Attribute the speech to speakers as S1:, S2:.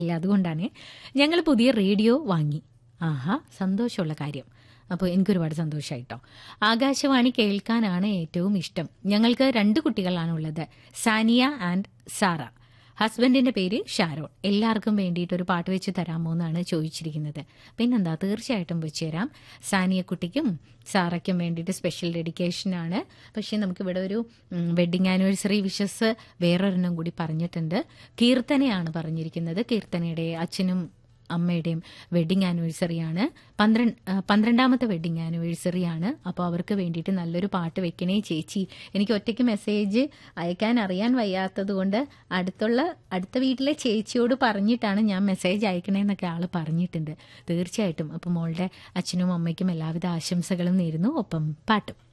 S1: ഇല്ല അതുകൊണ്ടാണ് ഞങ്ങൾ പുതിയ റേഡിയോ വാങ്ങി ആഹാ സന്തോഷമുള്ള കാര്യം അപ്പോൾ എനിക്കൊരുപാട് സന്തോഷമായിട്ടോ ആകാശവാണി കേൾക്കാനാണ് ഏറ്റവും ഇഷ്ടം ഞങ്ങൾക്ക് രണ്ട് കുട്ടികളാണുള്ളത് സാനിയ ആൻഡ് സാറ ഹസ്ബൻഡിന്റെ പേര് ഷാരോൺ എല്ലാവർക്കും വേണ്ടിയിട്ട് ഒരു പാട്ട് വെച്ച് തരാമോ എന്നാണ് ചോദിച്ചിരിക്കുന്നത് പിന്നെന്താ തീർച്ചയായിട്ടും വെച്ച് തരാം സാനിയക്കുട്ടിക്കും സാറയ്ക്കും വേണ്ടിയിട്ട് സ്പെഷ്യൽ ഡെഡിക്കേഷനാണ് പക്ഷേ നമുക്കിവിടെ ഒരു വെഡിങ് ആനിവേഴ്സറി വിഷസ് വേറൊരെണ്ണം കൂടി പറഞ്ഞിട്ടുണ്ട് കീർത്തനയാണ് പറഞ്ഞിരിക്കുന്നത് കീർത്തനയുടെ അച്ഛനും അമ്മയുടെയും വെഡിങ് ആനിവേഴ്സറിയാണ് പന്ത്രണ്ട് പന്ത്രണ്ടാമത്തെ വെഡിങ് ആനിവേഴ്സറിയാണ് അപ്പോൾ അവർക്ക് വേണ്ടിയിട്ട് നല്ലൊരു പാട്ട് വെക്കണേ ചേച്ചി എനിക്ക് ഒറ്റയ്ക്ക് മെസ്സേജ് അയക്കാൻ അറിയാൻ വയ്യാത്തത് കൊണ്ട് അടുത്തുള്ള അടുത്ത വീട്ടിലെ ചേച്ചിയോട് പറഞ്ഞിട്ടാണ് ഞാൻ മെസ്സേജ് അയക്കണേന്നൊക്കെ ആൾ പറഞ്ഞിട്ടുണ്ട് തീർച്ചയായിട്ടും അപ്പോൾ മോളുടെ അച്ഛനും അമ്മയ്ക്കും എല്ലാവിധ ആശംസകളും നേരുന്നു ഒപ്പം പാട്ടും